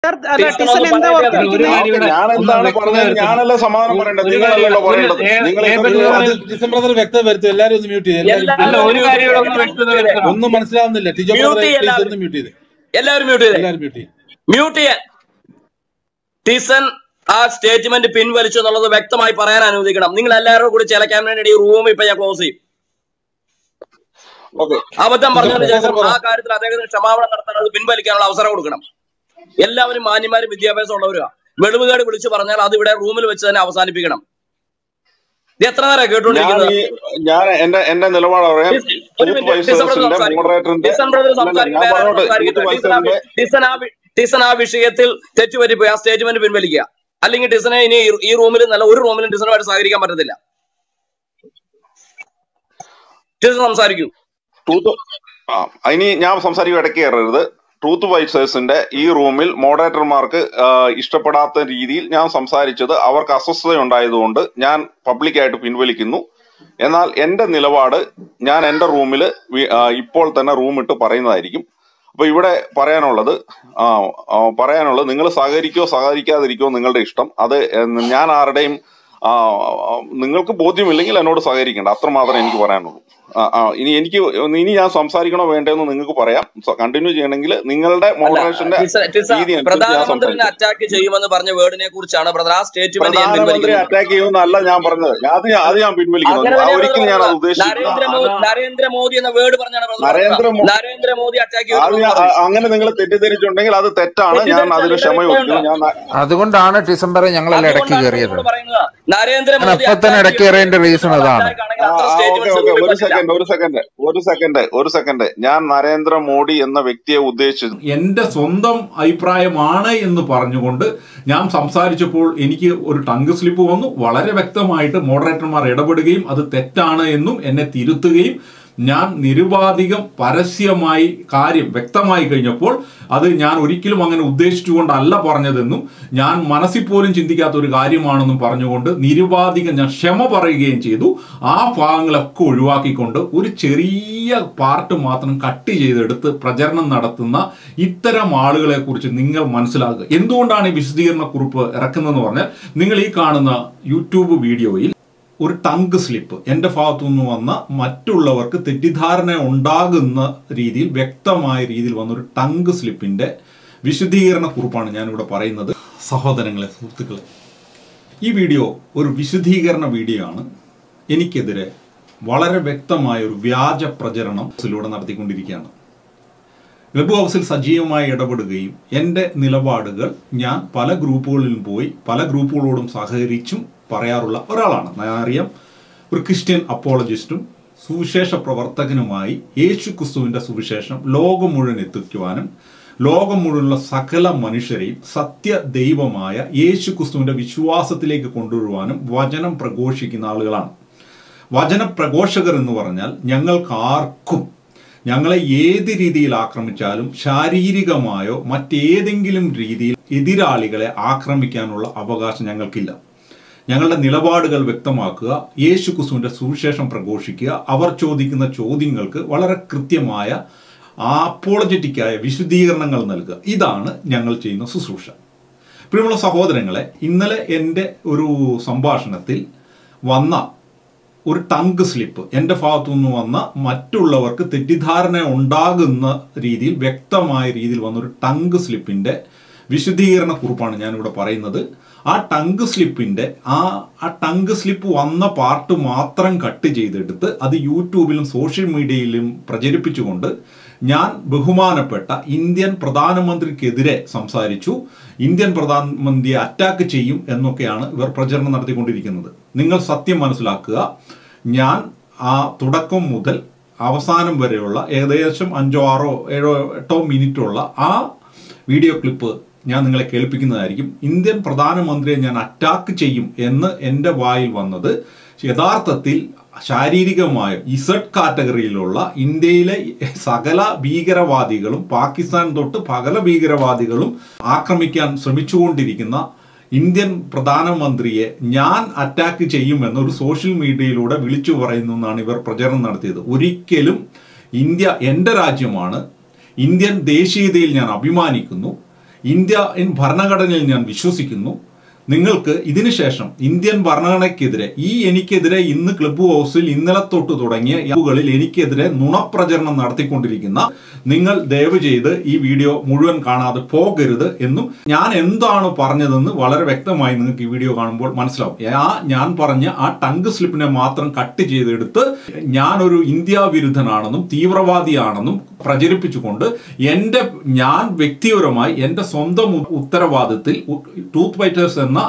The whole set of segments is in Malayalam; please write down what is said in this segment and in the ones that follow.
സർ അല്ല ടീച്ചർ ടിസൺ ഒന്ന് എന്താ പറയട്ടെ ഓർത്തിരിക്കുന്നത് ഒരു ആ, കാര്യം ഓക്കെ ഇവിടെ ഞാൻ ഒന്ന് എന്താണ് വ്യക്തത പറഞ്ഞത് വരുത്തണം ഞാനല്ല സമാധാനം ഒരു പറയേണ്ടത് ഒരു നിങ്ങളല്ലല്ലോ കാര്യം ഒരു പറയേണ്ടത് ഏ- നിങ്ങൾ ഏ ഇതൊക്കെ ബെന്നി അത് പറഞ്ഞ ഡിസം ബ്രദർ വ്യക്തത വരുത്തും എല്ലാരും ഒന്ന് മ്യൂട്ട് ചെയ്ത് എല്ലാരും അല്ല എല്ലാവരും ഒരു മ്യൂട്ട് കാര്യം ചെയ്ത് ഇവിടെ ഒന്ന് എല്ലാവരും വ്യക്തത മ്യൂട്ട് ചെയ്ത് വരുത്തണം ഒന്നും മനസ്സിലാവുന്നില്ല ടിജോ മ്യൂട്ട് ബ്രദറെ ചെയ്യ പ്ലീസ് എല്ലാവരും ഒന്ന് മ്യൂട്ട് ചെയ്ത് എല്ലാവരും മ്യൂട്ട് ചെയ്തേ എല്ലാരും മ്യൂട്ട് ചെയ്ത് മ്യൂട്ട് ചെയ്യാൻ ടിസൺ ആ സ്റ്റേറ്റ്മെന്റ് പിൻവലിച്ചു എന്നുള്ളത് വ്യക്തമായി പറയാൻ അനുവദിക്കണം നിങ്ങൾ എല്ലാവരും കൂടി ചിലക്കാൻ വേണ്ടി ഈ റൂം ഇപ്പൊ ഞാൻ ക്ലോസ് ചെയ്യും ഓക്കെ അബദ്ധം ടിജോ പറഞ്ഞതിന് ബ്രദർ ശേഷം പറ ആ കാര്യത്തിൽ അദ്ദേഹത്തിന് ക്ഷമാപണം നടത്താൻ അത് പിൻവലിക്കാനുള്ള അവസരം കൊടുക്കണം എല്ലാവരും മാന്യന്മാരും വിദ്യാഭ്യാസം ഉള്ളവരാ വെളിവുകേട് വിളിച്ചു പറഞ്ഞാൽ അത് ഇവിടെ റൂമിൽ വെച്ച് തന്നെ അവസാനിപ്പിക്കണം ഇത് എത്ര നേരം ഞാൻ കേട്ടോണ്ടിരിക്കുന്നത് ഈ ഞാൻ എന്റെ എന്റെ നിലപാട് പറയാം ടിസ്- ഒരു ട്രൂത്ത് മിനിറ്റ് ടിസൺ ബ്രദർ വൈസേഴ്സിന്റെ സംസാരിക്കും മോഡറേറ്ററിന്റെ ടിസൺ ബ്രദർ അല്ലല്ല സംസാരിക്കും ഞാൻ വേറെ ആരും പറഞ്ഞോട്ടെ ട്രൂത്ത് സംസാരിക്കട്ടെ ടിസൺ ആ വി- ടിസൺ വൈസേഴ്സിന്റെ ആ വി- ടിസൺ ആ വിഷയത്തിൽ തെറ്റുപറ്റിപ്പോയി ആ സ്റ്റേറ്റ്മെന്റ് പിൻവലിക്കുക അല്ലെങ്കിൽ ടിസനെ ഇനി ഈ- ഈ റൂമിൽ നല്ല ഒരു റൂമിലും ടിസനുമായിട്ട് സഹകരിക്കാൻ പറ്റത്തില്ല ടിസൺ സംസാരിക്കൂ ട്രൂത്ത് ആ ഇനി ഞാൻ സംസാരിക്കും ഇടയ്ക്ക് കയറരുത് ട്രൂത്ത് വൈസേഴ്സിന്റെ ഈ റൂമിൽ മോഡറേറ്റർമാർക്ക് ഇഷ്ടപ്പെടാത്ത രീതിയിൽ ഞാൻ സംസാരിച്ചത് അവർക്ക് അസ്വസ്ഥത ഉണ്ടായതുകൊണ്ട് ഞാൻ പബ്ലിക്കായിട്ട് പിൻവലിക്കുന്നു എന്നാൽ എന്റെ നിലപാട് ഞാൻ എന്റെ റൂമിൽ ഇപ്പോൾ തന്നെ റൂം ഇട്ട് പറയുന്നതായിരിക്കും അപ്പൊ ഇവിടെ പറയാനുള്ളത് ആ, ആ, പറയാനുള്ളത് നിങ്ങൾ സഹകരിക്കോ സഹകരിക്കാതിരിക്കോ നിങ്ങളുടെ ഇഷ്ടം അത് എന്ന് ഞാൻ ആരുടെയും ആ, ആ, നിങ്ങൾക്ക് ബോധ്യമില്ലെങ്കിൽ എന്നോട് സഹകരിക്കേണ്ട അത്ര മാത്രമേ എനിക്ക് പറയാനുള്ളൂ ആ, ആ, ഇനി എനിക്ക് ഇനി ഞാൻ സംസാരിക്കണോ വേണ്ടതെന്ന് നിങ്ങൾക്ക് പറയാം കണ്ടിന്യൂ ചെയ്യണമെങ്കിൽ നിങ്ങളുടെ അല്ല മോഡറേഷന്റെ ടിസ ടിസ രീതി അനുസരിച്ച് ഞാൻ പ്രധാനമന്ത്രിനെ സംസാരിക്കും അറ്റാക്ക് ചെയ്യുമെന്ന് പറഞ്ഞ വേർഡിനെ കുറിച്ചാണ് ബ്രദർ ആ സ്റ്റേറ്റ്മെന്റ് ഞാൻ പ്രധാനമന്ത്രി പിൻവലിക്കുന്നു അറ്റാക്ക് ചെയ്യുമെന്നല്ല ഞാൻ പറഞ്ഞത് അത് ഞാൻ അത് ഞാൻ പിൻവലിക്കുന്നു അങ്ങനെ ആ, തന്നെയാണ് ഒരിക്കലും ബ്രദർ ഞാൻ അത് പറഞ്ഞത് ഉദ്ദേശിച്ചിട്ടില്ല നരേന്ദ്രമോദി നരേന്ദ്രമോദി എന്ന വേർഡ് പറഞ്ഞാണ് ബ്രദർ പറഞ്ഞത് നരേന്ദ്ര മോ- നരേന്ദ്രമോദി അറ്റാക്ക് അത് ചെയ്തു ഞാൻ ആ- അങ്ങനെ നിങ്ങൾ തെറ്റിദ്ധരിച്ചിട്ടുണ്ടെങ്കിൽ അത് തെറ്റാണ് ഞാൻ അതിന് ക്ഷമ ചോദിക്കുന്നു ഞാൻ ന- അതുകൊണ്ടാണ് ഡിസംബർ ഞങ്ങളെല്ലാം ഇടയ്ക്ക് അതുകൊണ്ടാണ് കയറിയത് നിങ്ങളോട് പറയുന്നത് ഞാൻ നരേന്ദ്രമോദി അപ്പൊ തന്നെ അറ്റാക്ക് ഇടയ്ക്ക് കയറിയതിന്റെ റീസൺ അതാണ് അറ്റാക്ക് ആണെങ്കിൽ ആ അത്ര ഓക്കെ സ്റ്റേറ്റ്മെന്റ്സ് ഓക്കെ ഒന്നും ഒരു പറ്റില്ല സെക്കൻഡ് ഒരു സെക്കൻഡ് ഒരു സെക്കൻഡ് ഒരു സെക്കൻഡ് ഞാൻ നരേന്ദ്രമോദി എന്ന വ്യക്തിയെ ഉദ്ദേശിച്ചത് എന്റെ സ്വന്തം അഭിപ്രായമാണ് എന്ന് പറഞ്ഞുകൊണ്ട് ഞാൻ സംസാരിച്ചപ്പോൾ എനിക്ക് ഒരു ടങ്ക് സ്ലിപ്പ് വന്നു വളരെ വ്യക്തമായിട്ട് മോഡറേറ്റർമാർ ഇടപെടുകയും അത് തെറ്റാണ് എന്നും എന്നെ തിരുത്തുകയും ഞാൻ നിരുപാധികം പരസ്യമായി കാര്യം വ്യക്തമായി കഴിഞ്ഞപ്പോൾ അത് ഞാൻ ഒരിക്കലും അങ്ങനെ ഉദ്ദേശിച്ചുകൊണ്ടല്ല പറഞ്ഞതെന്നും ഞാൻ മനസ്സിൽ പോലും ചിന്തിക്കാത്ത ഒരു കാര്യമാണെന്നും പറഞ്ഞുകൊണ്ട് നിരുപാധികം ഞാൻ ക്ഷമ പറയുകയും ചെയ്തു ആ ഭാഗങ്ങളൊക്കെ ഒഴിവാക്കിക്കൊണ്ട് ഒരു ചെറിയ പാർട്ട് മാത്രം കട്ട് ചെയ്തെടുത്ത് പ്രചരണം നടത്തുന്ന ഇത്തരം ആളുകളെ കുറിച്ച് നിങ്ങൾ മനസ്സിലാക്കുക എന്തുകൊണ്ടാണ് ഈ വിശദീകരണ കുറിപ്പ് ഇറക്കുന്നതെന്ന് പറഞ്ഞാൽ നിങ്ങൾ ഈ കാണുന്ന യൂട്യൂബ് വീഡിയോയിൽ ഒരു ടങ്ക് സ്ലിപ്പ് എൻ്റെ ഭാഗത്തു നിന്ന് വന്ന മറ്റുള്ളവർക്ക് തെറ്റിദ്ധാരണ ഉണ്ടാകുന്ന രീതിയിൽ വ്യക്തമായ രീതിയിൽ വന്ന ഒരു ടങ്ക് സ്ലിപ്പിൻ്റെ വിശദീകരണ കുറിപ്പാണ് ഞാനിവിടെ പറയുന്നത് സഹോദരങ്ങളെ സുഹൃത്തുക്കളെ ഈ വീഡിയോ ഒരു വിശദീകരണ വീഡിയോ ആണ് എനിക്കെതിരെ വളരെ വ്യക്തമായ ഒരു വ്യാജ പ്രചരണം ഇതിലൂടെ നടത്തിക്കൊണ്ടിരിക്കുകയാണ് ക്ലബ് ഹൗസിൽ സജീവമായി ഇടപെടുകയും എൻ്റെ നിലപാടുകൾ ഞാൻ പല ഗ്രൂപ്പുകളിലും പോയി പല ഗ്രൂപ്പുകളോടും സഹകരിച്ചും പറയാറുള്ള ഒരാളാണ് ഞാൻ അറിയാം ഒരു ക്രിസ്ത്യൻ അപ്പോളജിസ്റ്റും സുവിശേഷ പ്രവർത്തകനുമായി യേശു ക്രിസ്തുവിൻ്റെ സുവിശേഷം ലോകം മുഴുവൻ എത്തിക്കുവാനും ലോകം മുഴുവനുള്ള സകല മനുഷ്യരെയും സത്യ ദൈവമായ യേശു ക്രിസ്തുവിൻ്റെ വിശ്വാസത്തിലേക്ക് കൊണ്ടുവരുവാനും വചനം പ്രഘോഷിക്കുന്ന ആളുകളാണ് വചന പ്രഘോഷകർ എന്ന് പറഞ്ഞാൽ ഞങ്ങൾക്ക് ആർക്കും ഞങ്ങളെ ഏത് രീതിയിൽ ആക്രമിച്ചാലും ശാരീരികമായോ മറ്റേതെങ്കിലും രീതിയിൽ എതിരാളികളെ ആക്രമിക്കാനുള്ള അവകാശം ഞങ്ങൾക്കില്ല ഞങ്ങളുടെ നിലപാടുകൾ വ്യക്തമാക്കുക യേശു ക്രിസ്തുവിന്റെ സുവിശേഷം പ്രഘോഷിക്കുക അവർ ചോദിക്കുന്ന ചോദ്യങ്ങൾക്ക് വളരെ കൃത്യമായ ആപ്പോളജറ്റിക്കായ വിശദീകരണങ്ങൾ നൽകുക ഇതാണ് ഞങ്ങൾ ചെയ്യുന്ന ശുശ്രൂഷ പ്രിയമുള്ള സഹോദരങ്ങളെ ഇന്നലെ എൻ്റെ ഒരു സംഭാഷണത്തിൽ വന്ന ഒരു ടങ്ക് സ്ലിപ്പ് എൻ്റെ ഭാഗത്തു നിന്ന് വന്ന മറ്റുള്ളവർക്ക് തെറ്റിദ്ധാരണ ഉണ്ടാകുന്ന രീതിയിൽ വ്യക്തമായ രീതിയിൽ വന്ന ഒരു ടങ്ക് സ്ലിപ്പിൻ്റെ വിശദീകരണ കുറിപ്പാണ് ഞാനിവിടെ പറയുന്നത് ആ ടങ്ക് സ്ലിപ്പിൻ്റെ ആ ആ ടങ്ക് സ്ലിപ്പ് വന്ന പാർട്ട് മാത്രം കട്ട് ചെയ്തെടുത്ത് അത് യൂട്യൂബിലും സോഷ്യൽ മീഡിയയിലും പ്രചരിപ്പിച്ചുകൊണ്ട് ഞാൻ ബഹുമാനപ്പെട്ട ഇന്ത്യൻ പ്രധാനമന്ത്രിക്കെതിരെ സംസാരിച്ചു ഇന്ത്യൻ പ്രധാനമന്ത്രിയെ അറ്റാക്ക് ചെയ്യും എന്നൊക്കെയാണ് ഇവർ പ്രചരണം നടത്തിക്കൊണ്ടിരിക്കുന്നത് നിങ്ങൾ സത്യം മനസ്സിലാക്കുക ഞാൻ ആ തുടക്കം മുതൽ അവസാനം വരെയുള്ള ഏകദേശം അഞ്ചോ ആറോ ഏഴോ എട്ടോ മിനിറ്റുള്ള ആ വീഡിയോ ക്ലിപ്പ് ഞാൻ നിങ്ങളെ കേൾപ്പിക്കുന്നതായിരിക്കും ഇന്ത്യൻ പ്രധാനമന്ത്രിയെ ഞാൻ അറ്റാക്ക് ചെയ്യും എന്ന് എൻ്റെ വായിൽ വന്നത് യഥാർത്ഥത്തിൽ ശാരീരികമായ ഇസഡ് കാറ്റഗറിയിലുള്ള ഇന്ത്യയിലെ സകല ഭീകരവാദികളും പാകിസ്ഥാൻ തൊട്ട് പകല ഭീകരവാദികളും ആക്രമിക്കാൻ ശ്രമിച്ചുകൊണ്ടിരിക്കുന്ന ഇന്ത്യൻ പ്രധാനമന്ത്രിയെ ഞാൻ അറ്റാക്ക് ചെയ്യുമെന്ന് ഒരു സോഷ്യൽ മീഡിയയിലൂടെ വിളിച്ചു പറയുന്നു എന്നാണ് ഇവർ പ്രചരണം നടത്തിയത് ഒരിക്കലും ഇന്ത്യ എൻ്റെ രാജ്യമാണ് ഇന്ത്യൻ ദേശീയതയിൽ ഞാൻ അഭിമാനിക്കുന്നു ഇന്ത്യ ഭരണഘടനയിൽ ഞാൻ വിശ്വസിക്കുന്നു നിങ്ങൾക്ക് ഇതിനുശേഷം ഇന്ത്യൻ ഭരണഘടനയ്ക്കെതിരെ ഈ എനിക്കെതിരെ ഇന്ന് ക്ലബ്ബ് ഹൗസിൽ ഇന്നലെ തൊട്ട് തുടങ്ങിയ യാപ്പുകളിൽ എനിക്കെതിരെ നുണപ്രചരണം നടത്തിക്കൊണ്ടിരിക്കുന്ന നിങ്ങൾ ദയവ് ചെയ്ത് ഈ വീഡിയോ മുഴുവൻ കാണാതെ പോകരുത് എന്നും ഞാൻ എന്താണ് പറഞ്ഞതെന്ന് വളരെ വ്യക്തമായി നിങ്ങൾക്ക് ഈ വീഡിയോ കാണുമ്പോൾ മനസ്സിലാവും ആ ഞാൻ പറഞ്ഞ ആ ടങ്ക് സ്ലിപ്പിനെ മാത്രം കട്ട് ചെയ്തെടുത്ത് ഞാനൊരു ഇന്ത്യ വിരുദ്ധനാണെന്നും തീവ്രവാദിയാണെന്നും പ്രചരിപ്പിച്ചുകൊണ്ട് എൻ്റെ ഞാൻ വ്യക്തിപരമായി എൻ്റെ സ്വന്തം ഉ- ഉത്തരവാദിത്തത്തിൽ ഉ- ടൂത്ത് വൈറ്റേഴ്സ് എന്ന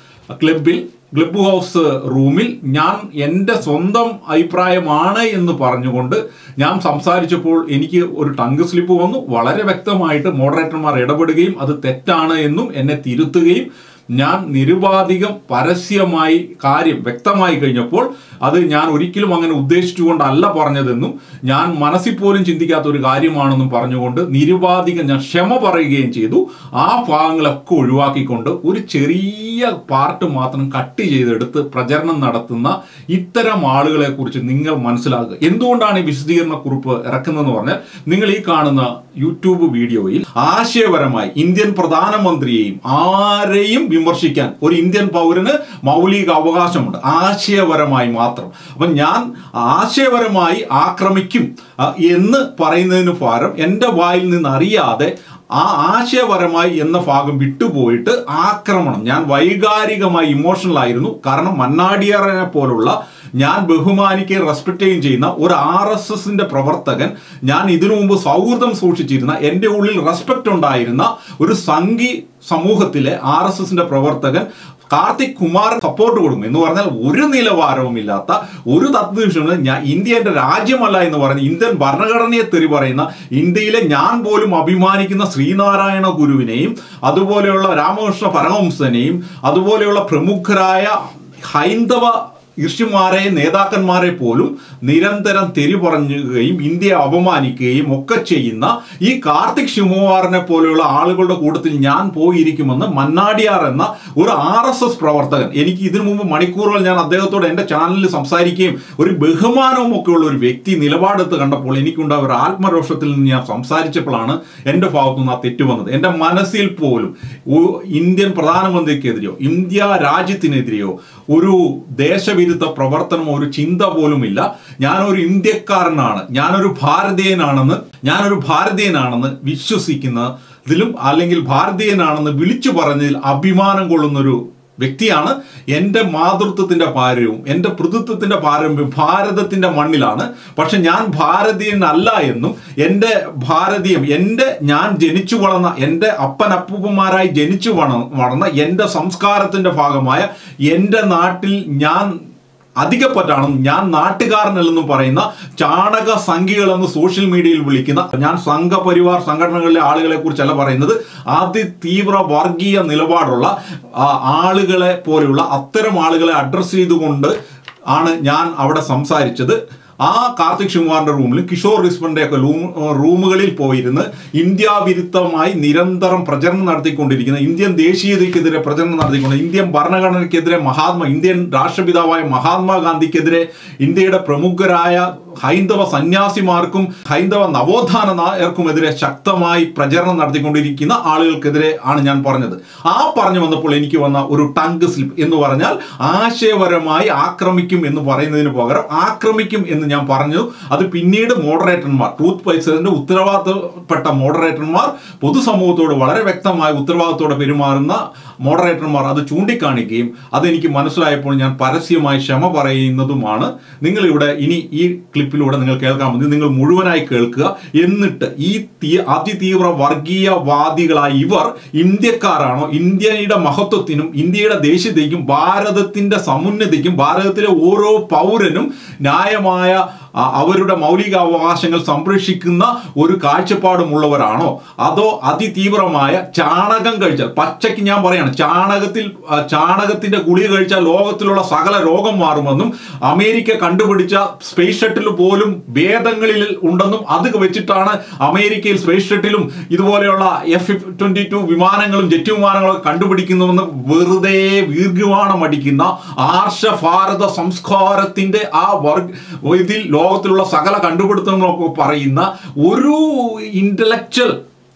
ക്ലബിൽ ക്ലബ് ഹൗസ് റൂമിൽ ഞാൻ എൻ്റെ സ്വന്തം അഭിപ്രായമാണ് എന്ന് പറഞ്ഞുകൊണ്ട് ഞാൻ സംസാരിച്ചപ്പോൾ എനിക്ക് ഒരു ടങ്ക് സ്ലിപ്പ് വന്നു വളരെ വ്യക്തമായിട്ട് മോഡറേറ്റർമാർ ഇടപെടുകയും അത് തെറ്റാണ് എന്നും എന്നെ തിരുത്തുകയും ഞാൻ നിരുപാധികം പരസ്യമായി കാര്യം വ്യക്തമായി കഴിഞ്ഞപ്പോൾ അത് ഞാൻ ഒരിക്കലും അങ്ങനെ ഉദ്ദേശിച്ചുകൊണ്ടല്ല പറഞ്ഞതെന്നും ഞാൻ മനസ്സിൽ പോലും ചിന്തിക്കാത്ത ഒരു കാര്യമാണെന്നും പറഞ്ഞുകൊണ്ട് നിരുപാധികം ഞാൻ ക്ഷമ പറയുകയും ചെയ്തു ആ ഭാഗങ്ങളൊക്കെ ഒഴിവാക്കിക്കൊണ്ട് ഒരു ചെറിയ പാർട്ട് മാത്രം കട്ട് ചെയ്തെടുത്ത് പ്രചരണം നടത്തുന്ന ഇത്തരം ആളുകളെ കുറിച്ച് നിങ്ങൾ മനസ്സിലാക്കുക എന്തുകൊണ്ടാണ് ഈ വിശദീകരണ കുറിപ്പ് ഇറക്കുന്നതെന്ന് പറഞ്ഞാൽ നിങ്ങൾ ഈ കാണുന്ന യൂട്യൂബ് വീഡിയോയിൽ ആശയപരമായി ഇന്ത്യൻ പ്രധാനമന്ത്രിയെയും ആരെയും വിമർശിക്കാൻ ഒരു ഇന്ത്യൻ പൗരന് മൗലിക അവകാശമുണ്ട് ആശയപരമായി മാത്രം അപ്പം ഞാൻ ആശയപരമായി ആക്രമിക്കും ആ, എന്ന് പറയുന്നതിന് പകരം എൻ്റെ വായിൽ നിന്ന് അറിയാതെ ആ ആശയപരമായി എന്ന ഭാഗം വിട്ടുപോയിട്ട് ആക്രമണം ഞാൻ വൈകാരികമായി ഇമോഷണൽ ആയിരുന്നു കാരണം മന്നാടിയാറിനെ പോലുള്ള ഞാൻ ബഹുമാനിക്കുകയും റെസ്പെക്ട് ചെയ്യുകയും ചെയ്യുന്ന ഒരു ആർ എസ് എസിന്റെ പ്രവർത്തകൻ ഞാൻ ഇതിനു മുമ്പ് സൗഹൃദം സൂക്ഷിച്ചിരുന്ന എൻ്റെ ഉള്ളിൽ റെസ്പെക്ട് ഉണ്ടായിരുന്ന ഒരു സംഘി സമൂഹത്തിലെ ആർ എസ് എസിന്റെ പ്രവർത്തകൻ കാർത്തിക് കുമാർ സപ്പോർട്ട് കൊടുക്കും എന്ന് പറഞ്ഞാൽ ഒരു നിലവാരവുമില്ലാത്ത ഒരു തത്വവിഷയം ഞാൻ ഇന്ത്യ എന്റെ രാജ്യമല്ല എന്ന് പറഞ്ഞ് ഇന്ത്യൻ ഭരണഘടനയെ തെറി പറയുന്ന ഇന്ത്യയിലെ ഞാൻ പോലും അഭിമാനിക്കുന്ന ശ്രീനാരായണ ഗുരുവിനെയും അതുപോലെയുള്ള രാമകൃഷ്ണ പരമഹംസനെയും അതുപോലെയുള്ള പ്രമുഖരായ ഹൈന്ദവ ഋഷിമാരെ നേതാക്കന്മാരെ പോലും നിരന്തരം തെരി പറയുകയും ഇന്ത്യയെ അപമാനിക്കുകയും ഒക്കെ ചെയ്യുന്ന ഈ കാർത്തിക് ശിവകുമാറിനെ പോലെയുള്ള ആളുകളുടെ കൂട്ടത്തിൽ ഞാൻ പോയിരിക്കുമെന്ന് മന്നാടിയാർ എന്ന ഒരു ആർ എസ് എസ് പ്രവർത്തകൻ എനിക്ക് ഇതിനു മുമ്പ് മണിക്കൂറുകൾ ഞാൻ അദ്ദേഹത്തോട് എൻ്റെ ചാനലിൽ സംസാരിക്കുകയും ഒരു ബഹുമാനവും ഒക്കെ ഉള്ള ഒരു വ്യക്തി നിലപാടെടുത്ത് കണ്ടപ്പോൾ എനിക്കുണ്ടായ ഒരു ആത്മരോഷത്തിൽ നിന്ന് ഞാൻ സംസാരിച്ചപ്പോഴാണ് എൻ്റെ ഭാഗത്തു നിന്ന് ആ തെറ്റ് വന്നത് എൻ്റെ മനസ്സിൽ പോലും ഒരു ഇന്ത്യൻ പ്രധാനമന്ത്രിക്കെതിരെയോ ഇന്ത്യ രാജ്യത്തിനെതിരെയോ ഒരു ദേശവിരുദ്ധ പ്രവർത്തനമോ ഒരു ചിന്ത പോലുമില്ല ഞാനൊരു ഇന്ത്യക്കാരനാണ് ഞാനൊരു ഭാരതീയനാണെന്ന് ഞാനൊരു ഭാരതീയനാണെന്ന് വിശ്വസിക്കുന്നതിലും അല്ലെങ്കിൽ ഭാരതീയനാണെന്ന് വിളിച്ചു പറഞ്ഞതിൽ അഭിമാനം കൊള്ളുന്നൊരു വ്യക്തിയാണ് എൻ്റെ മാതൃത്വത്തിന്റെ പാരമ്പര്യവും എൻ്റെ പൃഥുത്വത്തിന്റെ പാരമ്പര്യം ഭാരതത്തിന്റെ മണ്ണിലാണ് പക്ഷെ ഞാൻ ഭാരതീയനല്ല എന്നും എൻ്റെ ഭാരതീയം എൻ്റെ ഞാൻ ജനിച്ചു വളർന്ന എൻ്റെ അപ്പനപ്പൂപ്പന്മാരായി ജനിച്ചു വള വളർന്ന എൻ്റെ സംസ്കാരത്തിന്റെ ഭാഗമായ എൻ്റെ നാട്ടിൽ ഞാൻ അധികപ്പറ്റാണെന്നും ഞാൻ നാട്ടുകാരനല്ലെന്നും പറയുന്ന ചാണക സംഖ്യകളെന്ന് സോഷ്യൽ മീഡിയയിൽ വിളിക്കുന്ന ഞാൻ സംഘപരിവാർ സംഘടനകളിലെ ആളുകളെ കുറിച്ചല്ല പറയുന്നത് അതിതീവ്ര വർഗീയ നിലപാടുള്ള ആ, ആളുകളെ പോലെയുള്ള അത്തരം ആളുകളെ അഡ്രസ്സ് ചെയ്തുകൊണ്ട് ആണ് ഞാൻ അവിടെ സംസാരിച്ചത് ആ കാർത്തിക് ശിവകുമാറിന്റെ റൂമിലും കിഷോർ റിസ്പന്റെ ഒക്കെ റൂമുകളിൽ പോയിരുന്ന് ഇന്ത്യ വിരുദ്ധമായി നിരന്തരം പ്രചരണം നടത്തിക്കൊണ്ടിരിക്കുന്ന ഇന്ത്യൻ ദേശീയതയ്ക്കെതിരെ പ്രചരണം നടത്തിക്കൊണ്ട് ഇന്ത്യൻ ഭരണഘടനയ്ക്കെതിരെ മഹാത്മാ ഇന്ത്യൻ രാഷ്ട്രപിതാവായ മഹാത്മാഗാന്ധിക്കെതിരെ ഇന്ത്യയുടെ പ്രമുഖരായ ഹൈന്ദവ സന്യാസിമാർക്കും ഹൈന്ദവ നവോത്ഥാന നായർക്കുമെതിരെ ശക്തമായി പ്രചരണം നടത്തിക്കൊണ്ടിരിക്കുന്ന ആളുകൾക്കെതിരെ ആണ് ഞാൻ പറഞ്ഞത് ആ പറഞ്ഞു വന്നപ്പോൾ എനിക്ക് വന്ന ഒരു ടങ്ക് സ്ലിപ്പ് എന്ന് പറഞ്ഞാൽ ആശയപരമായി ആക്രമിക്കും എന്ന് പറയുന്നതിന് പകരം ആക്രമിക്കും എന്ന് ഞാൻ പറഞ്ഞു അത് പിന്നീട് മോഡറേറ്റർമാർ ട്രൂത്ത് പൈസറിന്റെ ഉത്തരവാദിത്തപ്പെട്ട മോഡറേറ്റർമാർ പൊതുസമൂഹത്തോട് വളരെ വ്യക്തമായ ഉത്തരവാദിത്തോടെ പെരുമാറുന്ന മോഡറേറ്റർമാർ അത് ചൂണ്ടിക്കാണിക്കുകയും അതെനിക്ക് മനസ്സിലായപ്പോൾ ഞാൻ പരസ്യമായി ക്ഷമ പറയുന്നതുമാണ് നിങ്ങൾ ഇവിടെ ഇനി ഈ ക്ലിപ്പിലൂടെ നിങ്ങൾ കേൾക്കാൻ മതി നിങ്ങൾ മുഴുവനായി കേൾക്കുക എന്നിട്ട് ഈ തീ അതിതീവ്ര വർഗീയവാദികളായ ഇവർ ഇന്ത്യക്കാരാണോ ഇന്ത്യയുടെ മഹത്വത്തിനും ഇന്ത്യയുടെ ദേശീയതയ്ക്കും ഭാരതത്തിന്റെ സമുന്നതിക്കും ഭാരതത്തിലെ ഓരോ പൗരനും ന്യായമായ ആ, അവരുടെ മൗലിക അവകാശങ്ങൾ സംരക്ഷിക്കുന്ന ഒരു കാഴ്ചപ്പാടുമുള്ളവരാണോ അതോ അതിതീവ്രമായ ചാണകം കഴിച്ചാൽ പച്ചയ്ക്ക് ഞാൻ പറയാണ് ചാണകത്തിൽ ആ, ചാണകത്തിന്റെ ഗുളിക കഴിച്ചാൽ ലോകത്തിലുള്ള സകല രോഗം മാറുമെന്നും അമേരിക്ക കണ്ടുപിടിച്ച സ്പേസ് ഷട്ടിൽ പോലും ഭേദങ്ങളിൽ ഉണ്ടെന്നും അത് വെച്ചിട്ടാണ് അമേരിക്കയിൽ സ്പേസ് ഷട്ടിലും ഇതുപോലെയുള്ള എഫ് ട്വന്റി ടു വിമാനങ്ങളും ജെറ്റ് വിമാനങ്ങളും കണ്ടുപിടിക്കുന്നുവെന്ന് വെറുതെ വീർഗുവാണം അടിക്കുന്ന ആർഷ ഭാരത സംസ്കാരത്തിന്റെ ആ വർഗ ഇതിൽ ലോകത്തിലുള്ള സകല കണ്ടുപിടുത്തങ്ങളൊക്കെ പറയുന്ന ഒരു ഇന്റലക്ച്വൽ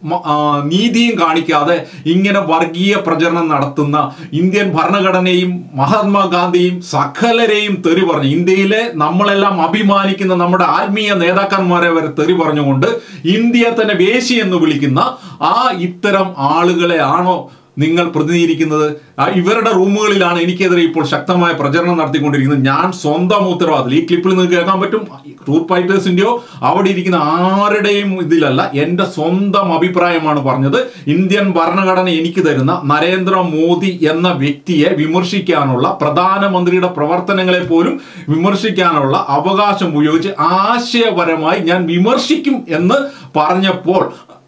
മ- ആ, നീതിയും കാണിക്കാതെ ഇങ്ങനെ വർഗീയ പ്രചരണം നടത്തുന്ന ഇന്ത്യൻ ഭരണഘടനയും മഹാത്മാഗാന്ധിയും സകലരെയും തെറി പറഞ്ഞു ഇന്ത്യയിലെ നമ്മളെല്ലാം അഭിമാനിക്കുന്ന നമ്മുടെ ആത്മീയ നേതാക്കന്മാരെ വരെ തെറി പറഞ്ഞുകൊണ്ട് ഇന്ത്യയെ തന്നെ വേശി എന്ന് വിളിക്കുന്ന ആ ഇത്തരം ആളുകളെ ആണോ നിങ്ങൾ പ്രതിനിധീകരിക്കുന്നത് ആ ഇവരുടെ റൂമുകളിലാണ് എനിക്കെതിരെ ഇപ്പോൾ ശക്തമായ പ്രചരണം നടത്തിക്കൊണ്ടിരിക്കുന്നത് ഞാൻ സ്വന്തം ഉത്തരവാദിത്തം ഈ ക്ലിപ്പിൽ നിങ്ങൾക്ക് കേൾക്കാൻ പറ്റും ട്രൂത്ത് ഫൈറ്റേഴ്സിന്റെയോ അവിടെ ഇരിക്കുന്ന ആരുടെയും ഇതിലല്ല എൻ്റെ സ്വന്തം അഭിപ്രായമാണ് പറഞ്ഞത് ഇന്ത്യൻ ഭരണഘടന എനിക്ക് തരുന്ന നരേന്ദ്രമോദി എന്ന വ്യക്തിയെ വിമർശിക്കാനുള്ള പ്രധാനമന്ത്രിയുടെ പ്രവർത്തനങ്ങളെ പോലും വിമർശിക്കാനുള്ള അവകാശം ഉപയോഗിച്ച് ആശയപരമായി ഞാൻ വിമർശിക്കും എന്ന് പറഞ്ഞപ്പോൾ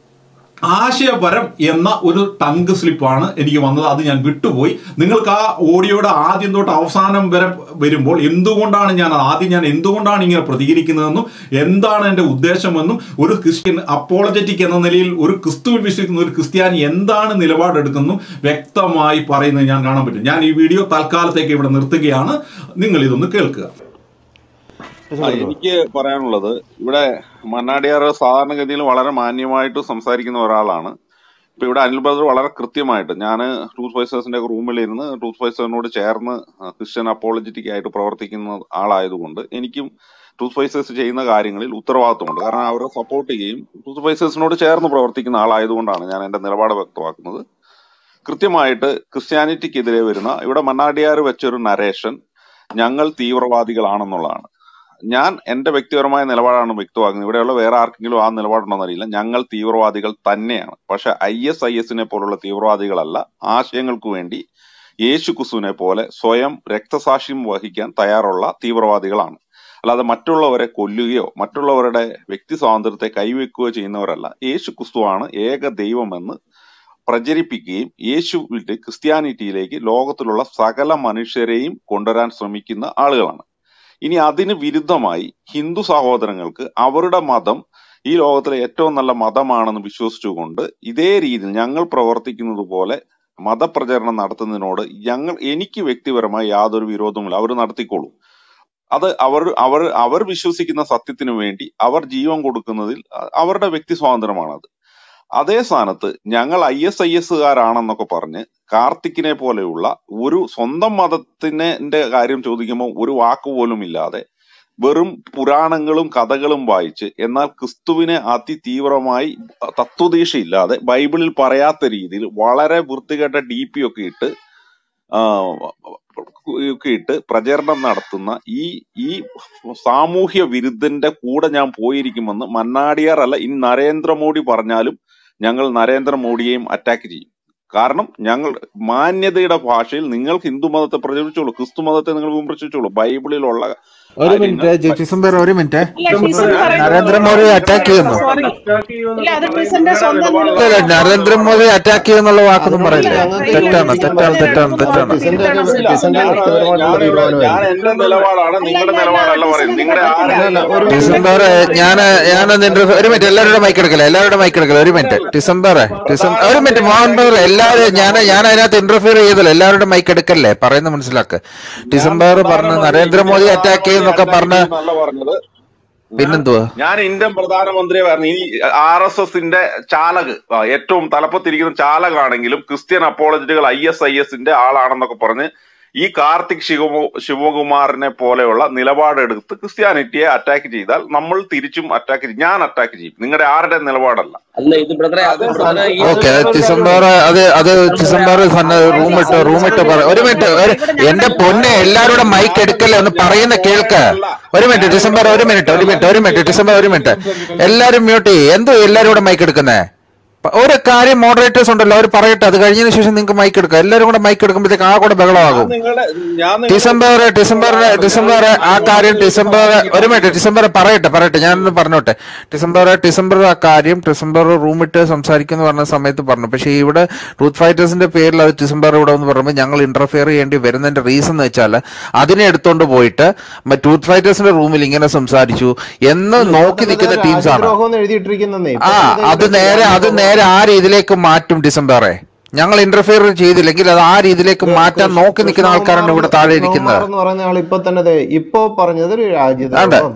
ആശയപരം എന്ന ഒരു ടങ്ക് സ്ലിപ്പാണ് എനിക്ക് വന്നത് അത് ഞാൻ വിട്ടുപോയി നിങ്ങൾക്ക് ആ ഓഡിയോയുടെ ആദ്യം തൊട്ട് അവസാനം വരെ വരുമ്പോൾ എന്തുകൊണ്ടാണ് ഞാൻ ആദ്യം ഞാൻ എന്തുകൊണ്ടാണ് ഇങ്ങനെ പ്രതികരിക്കുന്നതെന്നും എന്താണ് എൻ്റെ ഉദ്ദേശമെന്നും ഒരു ക്രിസ്ത്യൻ അപ്പോളജറ്റിക് എന്ന നിലയിൽ ഒരു ക്രിസ്തുവിൽ വിശ്വസിക്കുന്ന ഒരു ക്രിസ്ത്യാനി എന്താണ് നിലപാടെടുക്കുന്നതും വ്യക്തമായി പറയുന്നത് ഞാൻ കാണാൻ പറ്റും ഞാൻ ഈ വീഡിയോ തൽക്കാലത്തേക്ക് ഇവിടെ നിർത്തുകയാണ് നിങ്ങൾ ഇതൊന്ന് കേൾക്കുക ആ, എനിക്ക് പറയാനുള്ളത് ഇവിടെ മന്നാടിയാർ സാധാരണഗതിയിൽ വളരെ മാന്യമായിട്ട് സംസാരിക്കുന്ന ഒരാളാണ് ഇപ്പൊ ഇവിടെ അനിൽ ബ്രദർ വളരെ കൃത്യമായിട്ട് ഞാൻ ട്രൂത്ത് ഫൈസേഴ്സിന്റെ റൂമിലിരുന്ന് ട്രൂത്ത് ഫൈസേഴ്സിനോട് ചേർന്ന് ക്രിസ്ത്യൻ അപ്പോളജറ്റിക് ആയിട്ട് പ്രവർത്തിക്കുന്ന ആളായതുകൊണ്ട് എനിക്കും ട്രൂത്ത് ഫൈസേഴ്സ് ചെയ്യുന്ന കാര്യങ്ങളിൽ ഉത്തരവാദിത്വമുണ്ട് കാരണം അവരെ സപ്പോർട്ട് ചെയ്യുകയും ട്രൂത്ത് ഫൈസേഴ്സിനോട് ചേർന്ന് പ്രവർത്തിക്കുന്ന ആളായതുകൊണ്ടാണ് ഞാൻ എന്റെ നിലപാട് വ്യക്തമാക്കുന്നത് കൃത്യമായിട്ട് ക്രിസ്ത്യാനിറ്റിക്കെതിരെ വരുന്ന ഇവിടെ മന്നാടിയാർ വെച്ചൊരു നരേഷൻ ഞങ്ങൾ തീവ്രവാദികളാണെന്നുള്ളതാണ് ഞാൻ എന്റെ വ്യക്തിപരമായ നിലപാടാണ് വ്യക്തമാക്കുന്നത് ഇവിടെയുള്ള വേറെ ആർക്കെങ്കിലും ആ നിലപാടുണ്ടോന്ന് അറിയില്ല ഞങ്ങൾ തീവ്രവാദികൾ തന്നെയാണ് പക്ഷെ ഐ എസ് ഐ എസിനെ പോലുള്ള തീവ്രവാദികളല്ല ആശയങ്ങൾക്ക് വേണ്ടി യേശു ക്രിസ്തുവിനെ പോലെ സ്വയം രക്തസാക്ഷ്യം വഹിക്കാൻ തയ്യാറുള്ള തീവ്രവാദികളാണ് അല്ലാതെ മറ്റുള്ളവരെ കൊല്ലുകയോ മറ്റുള്ളവരുടെ വ്യക്തി സ്വാതന്ത്ര്യത്തെ കൈവെക്കുകയോ ചെയ്യുന്നവരല്ല യേശു ക്രിസ്തുവാണ് ഏക ദൈവമെന്ന് പ്രചരിപ്പിക്കുകയും യേശുവിന്റെ ക്രിസ്ത്യാനിറ്റിയിലേക്ക് ലോകത്തിലുള്ള സകല മനുഷ്യരെയും കൊണ്ടുവരാൻ ശ്രമിക്കുന്ന ആളുകളാണ് ഇനി അതിന് വിരുദ്ധമായി ഹിന്ദു സഹോദരങ്ങൾക്ക് അവരുടെ മതം ഈ ലോകത്തിലെ ഏറ്റവും നല്ല മതമാണെന്ന് വിശ്വസിച്ചുകൊണ്ട് ഇതേ രീതിയിൽ ഞങ്ങൾ പ്രവർത്തിക്കുന്നത് പോലെ മതപ്രചരണം നടത്തുന്നതിനോട് ഞങ്ങൾ എനിക്ക് വ്യക്തിപരമായി യാതൊരു വിരോധവുമില്ല അവർ നടത്തിക്കോളൂ അത് അവർ അവർ അവർ വിശ്വസിക്കുന്ന സത്യത്തിനു വേണ്ടി അവർ ജീവൻ കൊടുക്കുന്നതിൽ അ- അവരുടെ വ്യക്തി സ്വാതന്ത്ര്യമാണത് അതേ സ്ഥാനത്ത് ഞങ്ങൾ ഐ എസ് ഐ എസ്സുകാരാണെന്നൊക്കെ പറഞ്ഞ് കാർത്തിക്കിനെ പോലെയുള്ള ഒരു സ്വന്തം മതത്തിന്റെ കാര്യം ചോദിക്കുമ്പോൾ ഒരു വാക്ക് പോലും ഇല്ലാതെ വെറും പുരാണങ്ങളും കഥകളും വായിച്ച് എന്നാൽ ക്രിസ്തുവിനെ അതിതീവ്രമായി തത്വദീക്ഷയില്ലാതെ ബൈബിളിൽ പറയാത്ത രീതിയിൽ വളരെ വൃത്തികെട്ട ഡി പി ഒക്കെ ഇട്ട് ആ, ഒക്കെ ഇട്ട് പ്രചരണം നടത്തുന്ന ഈ ഈ സാമൂഹ്യ വിരുദ്ധന്റെ കൂടെ ഞാൻ പോയിരിക്കുമെന്ന് മന്നാടിയാർ അല്ല ഇനി നരേന്ദ്രമോദി പറഞ്ഞാലും ഞങ്ങൾ നരേന്ദ്രമോദിയെയും അറ്റാക്ക് ചെയ്യും കാരണം ഞങ്ങൾ മാന്യതയുടെ ഭാഷയിൽ നിങ്ങൾ ഹിന്ദു മതത്തെ പ്രചരിച്ചോളൂ ക്രിസ്തു മതത്തെ നിങ്ങൾ വിമർശിച്ചോളൂ ബൈബിളിലുള്ള ഒരു കാര്യങ്ങൾ മിനിറ്റ് ഡിസംബർ ഒരു മിനിറ്റ് ഇല്ല ടീച്ചർ പറയുന്നത് നരേന്ദ്രമോദി അറ്റാക്ക് ചെയ്യുന്നു സോറി ഇല്ല അത് ടീച്ചറിന്റെ സ്വന്തം ഇല്ല നിലപാടാണ്. ഇല്ല, നരേന്ദ്രമോദി അറ്റാക്ക് ചെയ്യുന്നുള്ള വാക്കൊന്നും പറയില്ലേ അല്ല, തെറ്റാണ് തെറ്റാണ് തെറ്റാണ് തെറ്റാണ് ഡിസന്റെ ഇല്ല, ഡിസന്റെ ഞാനത് വ്യക്തിപരമായിട്ടുള്ള ഞാനിവിടെ ഞാൻ തീരുമാനമായിരുന്നു എന്റെ നിലപാടാണ് നിങ്ങളുടെ അല്ല, നിലപാടല്ല അല്ല, പറയുന്നത് നിങ്ങളുടെ ഡിസന്റെ ആരുടെ അല്ല, ഒരു നിലപാടാണ് ഡിസംബർ ഞാൻ ഞാനൊന്ന് ഇന്റർവ്യൂ ഒരു മിനിറ്റ് എല്ലാവരുടെ മൈക്ക് എടുക്കല എല്ലാവരുടെ മൈക്ക് എടുക്കല ഒരു മിനിറ്റ് ഡിസംബർ ഡിസംബർ ഒരു മിനിറ്റ് മോഹൻ ബ്രദർ എല്ലാവരും ഞാൻ ഞാൻ അതിനകത്ത് ഇന്റർഫിയർ ചെയ്തല്ലോ എല്ലാവരുടെ മൈക്ക് എടുക്കല്ലേ പറയുന്ന മനസ്സിലാക്ക് ഡിസംബർ പറഞ്ഞ് നരേന്ദ്രമോദി അറ്റാക്ക് ചെയ്യുന്നൊക്കെ പറഞ്ഞ് നല്ല പറഞ്ഞത് പിന്നെന്തുവാ ഞാൻ ഇന്ത്യൻ പ്രധാനമന്ത്രിയെ പറഞ്ഞു ഈ ആർ എസ് എസിന്റെ ചാലക് ആ, ഏറ്റവും തലപ്പത്തിരിക്കുന്ന ചാലകാണെങ്കിലും ക്രിസ്ത്യൻ അപ്പോളജിറ്റുകൾ ഐ എസ് ഐ എസിന്റെ ആളാണെന്നൊക്കെ പറഞ്ഞ് ഈ കാർത്തിക് ശിവമു ശിവകുമാറിനെ പോലെയുള്ള നിലപാടെടുത്ത് ക്രിസ്ത്യാനിറ്റിയെ അറ്റാക്ക് ചെയ്താൽ നമ്മൾ തിരിച്ചും അറ്റാക്ക് ചെയ്യും ഞാൻ അറ്റാക്ക് ചെയ്യും നിങ്ങളുടെ ആരുടെ നിലപാടല്ല അല്ല ഇത് ബ്രദറെ അത് ബ്രദറെ ഈ ഓക്കെ ഡിസംബർ അത് അത് ഡിസംബർ റൂം ഇട്ട് റൂം ഇട്ട് പറ ഒരു മിനിറ്റ് ഒരു- എന്റെ പൊന്നെ എല്ലാവരുടെ മൈക്ക് എടുക്കല്ലേ ഒന്ന് പറയുന്ന കേൾക്ക് ഒരു മിനിറ്റ് ഡിസംബർ ഒരു മിനിറ്റ് ഒരു മിനിറ്റ് ഒരു മിനിറ്റ് ഡിസംബർ ഒരു മിനിറ്റ് എല്ലാരും മ്യൂട്ട് ചെയ്യ് എന്തോ എല്ലാരും കൂടെ മൈക്ക് എടുക്കുന്നേ പ- ഒരു കാര്യം മോഡറേറ്റേഴ്സ് ഉണ്ടല്ലോ അവർ പറയട്ടെ അത് കഴിഞ്ഞതിന് ശേഷം നിങ്ങൾക്ക് മൈക്ക് എടുക്കാം എല്ലാരും കൂടെ മൈക്ക് എടുക്കുമ്പോഴത്തേക്ക് ആ കൂടെ ബഹളമാകും നിങ്ങളുടെ ഞാൻ നിങ്ങളുടെ ഡിസംബർ ഡിസംബർ ഡിസംബർ ആ കാര്യം ഡിസംബർ ഒരു മിനിറ്റ് ഡിസംബർ പറയട്ടെ പറയട്ടെ ഞാനൊന്ന് പറഞ്ഞോട്ടെ ഡിസംബർ ഡിസംബർ ആ കാര്യം ഡിസംബർ റൂമിട്ട് സംസാരിക്കുന്നു പറഞ്ഞ സമയത്ത് പറഞ്ഞു പക്ഷേ ഇവിടെ റൂത്ത് ഫൈറ്റേഴ്സിന്റെ പേരിൽ അത് ഡിസംബർ ഇവിടെ എന്ന് പറയുമ്പോൾ ഞങ്ങൾ ഇന്റർഫിയർ ചെയ്യേണ്ടി വരുന്നതിന്റെ റീസൺ എന്ന് വെച്ചാൽ അതിനെ എടുത്തോണ്ട് പോയിട്ട് ടൂത്ത് ഫൈറ്റേഴ്സിന്റെ റൂമിൽ ഇങ്ങനെ സംസാരിച്ചു എന്ന് നോക്കി നിൽക്കുന്ന ടീംസ് ആണ് രാജ്യദ്രോഹം എഴുതിയിട്ടിരിക്കുന്നേ ആ അത് നേരെ അത് നേരെ ആ രീതിയിലേക്ക് മാറ്റും ഡിസംബറെ ഞങ്ങൾ ഇന്റർഫിയർ ചെയ്തില്ലെങ്കിൽ അത് ആ രീതിയിലേക്ക് മാറ്റാൻ നോക്കി നിൽക്കുന്ന ആൾക്കാരാണ് ഇവിടെ താഴെ ഇരിക്കുന്നത് എന്ന് പറയുന്ന ആൾ ഇപ്പൊ തന്നെ ദേ ഇപ്പൊ പറഞ്ഞത് ഒരു രാജ്യദ്രോഹം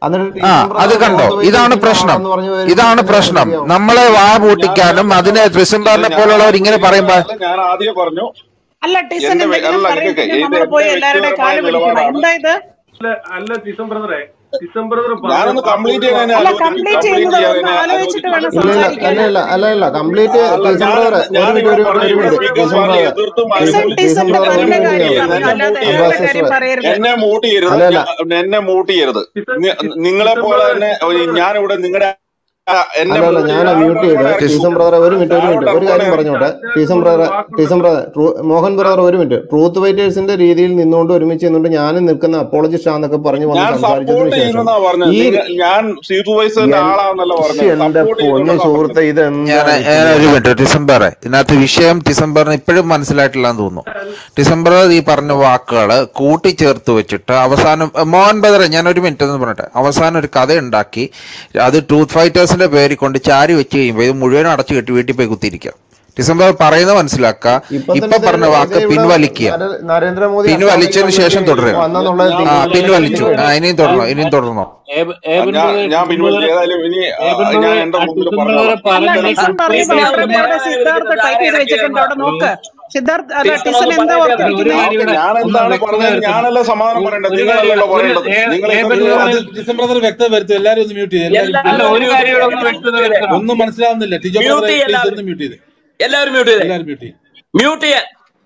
എന്നിട്ട് ആ ഡിസംബർ അത് കണ്ടോ ഫോർത്ത് ഇതാണ് വൈറ്റേഴ്സിന്റെ പ്രശ്നം ആളെന്ന് പറഞ്ഞു വരുമ്പോൾ ഇതാണ് എങ്ങനെ പ്രശ്നം ശരിയാവും നമ്മളെ വാ പൂട്ടിക്കാനും അതിനെ ഡിസംബറിനെ ഞാൻ പോലുള്ളവർ ഇങ്ങനെ ആദ്യം പറയുമ്പോ പറഞ്ഞത് ഞാൻ ആദ്യം പറഞ്ഞു അല്ല ടിസൺ എന്റെ വെ- എന്തെങ്കിലും അല്ല കേക്ക് പറയുമ്പോൾ ഇത് നമ്മൾ എന്റെ പോയി എല്ലാവരുടെ വ്യക്തിപരമായ കാല് പിടിക്കണം നിലപാടാണ് എന്താ ഇത് അല്ല അല്ല ടിസം ബ്രദറെ ടിസം ബ്രദർ പറഞ്ഞ ഞാനൊന്ന് വാക്ക് കംപ്ലീറ്റ് ഒരു ചെയ്യാൻ വാക്ക് അല്ല അനുവദിക്കും കംപ്ലീറ്റ് കംപ്ലീറ്റ് ചെയ്യുന്നത് ചെയ്യാൻ ഒന്ന് ആലോചിച്ചിട്ട് വേണം ഇല്ല ഇല്ല സംസാരിക്കാൻ അല്ല ഇല്ല അല്ല ഇല്ല കംപ്ലീറ്റ് അല്ല ടീസം ഞാൻ ബ്രദറെ ഒരു ഞാൻ മിനിറ്റ് ഇവിടെ ഒരു പറഞ്ഞു ഒരു ഇവിടെ മിനിറ്റ് സ്പീക്കർ ടീസം പറഞ്ഞ് ബ്രദറെ എതിർത്തും ടിസൺ ടീസം അനുകൂലിച്ചും ടീസം ടിസന്റെ ബ്രദർ ഒരു തന്നെ മിനിറ്റ് കാര്യം ചെയ്യണം പറഞ്ഞു എന്നെ അല്ലാതെ മൂട്ട് എല്ലാവരുടെ ചെയ്യരുത് കാര്യം പറയരുത് എന്നെ മൂട്ട് ചെയ്യരുത് അല്ല അല്ല ഞാൻ- എന്നെ മൂട്ട് ചെയ്യരുത് ടിസം നി- നിങ്ങളെ ടിസം പോലെ ബ്രദർ തന്നെ ടിസം ഞാനിവിടെ നിങ്ങളുടെ എന്നെ അല്ല അല്ല മൂട്ട് ഞാൻ ചെയ്ത് മ്യൂട്ട് ചെയ്ത് ആളുടെ ടീസം ബ്രദറെ ഒരു മിനിറ്റ് ഒരു മിനിറ്റ് ഒരു കാര്യം പറഞ്ഞോട്ടെ ടീസം ബ്രദറെ ടീസം ബ്രദർ ട്രൂ- മോഹൻ ബ്രദർ ഒരു മിനിറ്റ് ട്രൂത്ത് വൈറ്റേഴ്സിന്റെ രീതിയിൽ നിന്നുകൊണ്ട് ഒരുമിച്ച് നിന്നുകൊണ്ട് ഞാനും നിൽക്കുന്ന അപ്പോളജിസ്റ്റ് ആണെന്നൊക്കെ പറഞ്ഞു വന്ന് ഞാൻ സംസാരിച്ചതിന് സപ്പോർട്ട് ശേഷം ചെയ്യുന്നതാ പറഞ്ഞത് ഈ നിങ്ങ- ഞാൻ സൂപ്പർവൈസറിന്റെ എൻ- ആളാന്നല്ല ശ്ശി, പറഞ്ഞത് എന്റെ സപ്പോർട്ട് പൊന്നു ചെയ്യുന്നുണ്ടെന്നാ പറഞ്ഞത് സുഹൃത്തെ ഇത് ഞാൻ എന്താണ് ഞാൻ ചെയ്യുന്നത് ഒരു മിനിറ്റ് ഡിസംബറെ ഇതിനകത്ത് വിഷയം ഡിസംബറിന് ഇപ്പോഴും മനസ്സിലായിട്ടില്ലെന്ന് തോന്നുന്നു ഡിസംബർ ഈ പറഞ്ഞ വാക്കുകൾ കൂട്ടിച്ചേർത്ത് വെച്ചിട്ട് അവസാനം മോഹൻ ബദറെ ഞാൻ ഒരു മിനിറ്റ് എന്ന് പറഞ്ഞിട്ട് അവസാനം ഒരു കഥ ഉണ്ടാക്കി അത് ട്രൂത്ത് ഫൈറ്റേഴ്സിന്റെ പേരിൽ കൊണ്ട് ചാരി വെച്ച് കഴിയുമ്പോൾ ഇത് മുഴുവൻ അടച്ചു കെട്ടി വീട്ടിൽ പോയി കുത്തിയിരിക്കാം ഡിസംബർ പറയുന്നത് മനസ്സിലാക്കുക ഇപ്പൊ ഇപ്പൊ തന്നെ പറഞ്ഞ ദേ- വാക്ക് ദേ ഇവിടെ പിൻവലിക്കുക നര- നരേന്ദ്രമോദി പിൻവലിച്ചതിന് ശേഷം അസാമിലേക്ക് തുടരുക വന്നെന്നുള്ള ഞാൻ ആ രീതിയിൽ പിൻവലിച്ചു പിൻവലിച്ചു ആ ഇനിയും തുടർന്നോ ഇനിയും തുടർന്നോ ഏബ- ഏബൻ ഞാൻ ബ്രദറെ ഞാൻ ടിസം പിൻവലിച്ചു ബ്രദറെ ഏതായാലും ഇനി ആ, ഏബൻ ഞാൻ ബ്രദറെ എന്റെ ആ മുമ്പിൽ ടിസം പറഞ്ഞോളാം ബ്രദറെ അല്ല പറഞ്ഞ ടിസൺ കംപ്ലീറ്റ് പറയുന്നത് ചെയ്യട്ടെ കേൾക്കട്ടെ ഇവിടെ സിദ്ധാർത്ഥ ടൈപ്പ് ചെയ്ത് വെച്ചിട്ടുണ്ട് അവിടെ നോക്ക് സിദ്ധാർത്ഥ് അല്ല ടിസൺ ടിസൺ ഒന്ന് എന്താ പറയാൻ ഒരു ഓർത്തിരിക്കുന്നത് കാര്യം ഇവിടെ ഞാൻ ഒന്ന് എന്താണ് വ്യക്തത പറഞ്ഞത് വരുത്തണം ഞാനല്ല സമാധാനം ഒരു പറയേണ്ടത് ഒരു കാര്യം നിങ്ങളല്ലല്ലോ ഒരു പറയേണ്ടത് ഏ- നിങ്ങൾ ഏബൻ എതിർത്ത് ബ്രദറെ അത് ഡിസംബർ വ്യക്തത വരുത്തും എല്ലാരും ഒന്ന് മ്യൂട്ട് ചെയ്ത് എല്ലാരും അല്ല എല്ലാവരും ഒരു മ്യൂട്ട് കാര്യം ചെയ്ത് ഇവിടെ ഒന്ന് വ്യക്തത വരുത്തണം ഒന്നും മനസ്സിലാവുന്നില്ല ടിജോ മ്യൂട്ട് ബ്രദറെ ചെയ്യ പ്ലീസ് എല്ലാവരും ഒന്ന് മ്യൂട്ട് ചെയ്ത് എല്ലാവരും മ്യൂട്ട് ചെയ്തേ എല്ലാരും മ്യൂട്ട് ചെയ്ത് മ്യൂട്ട് ചെയ്യാൻ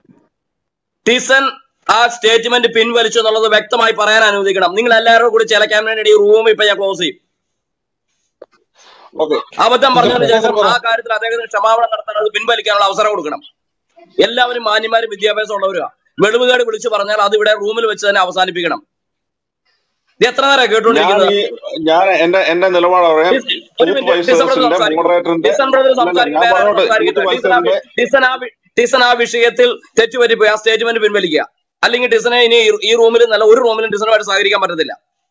ടിസൺ ആ സ്റ്റേറ്റ്മെന്റ് പിൻവലിച്ചു എന്നുള്ളത് വ്യക്തമായി പറയാൻ അനുവദിക്കണം നിങ്ങൾ എല്ലാവരും കൂടി ചിലക്കാൻ വേണ്ടി ഈ റൂം ഇപ്പൊ ഞാൻ ക്ലോസ് ചെയ്യും ഓക്കെ അബദ്ധം പറഞ്ഞതിന് ഡിസംബർ ശേഷം ആ കാര്യത്തിൽ അദ്ദേഹത്തിന് ക്ഷമാപണം നടത്താൻ അത് പിൻവലിക്കാനുള്ള അവസരം കൊടുക്കണം എല്ലാവരും മാന്യമാരും വിദ്യാഭ്യാസം ഉള്ളവരാ വെളിവുകേട് വിളിച്ചു പറഞ്ഞാൽ അത് ഇവിടെ റൂമിൽ വെച്ച് തന്നെ അവസാനിപ്പിക്കണം ഇത് എത്ര നേരം ഞാൻ കേട്ടോണ്ടിരിക്കുന്നത് ഈ ഞാൻ എന്റെ എന്റെ നിലപാട് പറയാം ഒരു ട്രൂത്ത് മിനിറ്റ് ഡിസംബർ വൈസേഴ്സിന്റെ സംസാരിക്കും മോഡറേറ്ററിന്റെ ഡിസംബർ അല്ലല്ല സംസാരിക്കും ഞാൻ വേറെ ആരും പറഞ്ഞോട്ടെ ട്രൂത്ത് സംസാരിക്കട്ടെ ഡിസൺ ആ വൈസേഴ്സിന്റെ വി- ഡിസൺ ആ വി- ഡിസൺ ആ വിഷയത്തിൽ തെറ്റുപറ്റിപ്പോയി ആ സ്റ്റേറ്റ്മെന്റ് പിൻവലിക്കുക അല്ലെങ്കിൽ ഡിസനെ ഇനി ഈ- ഈ റൂമിൽ നല്ല ഒരു റൂമിലും ഡിസനുമായിട്ട് സഹകരിക്കാൻ പറ്റത്തില്ല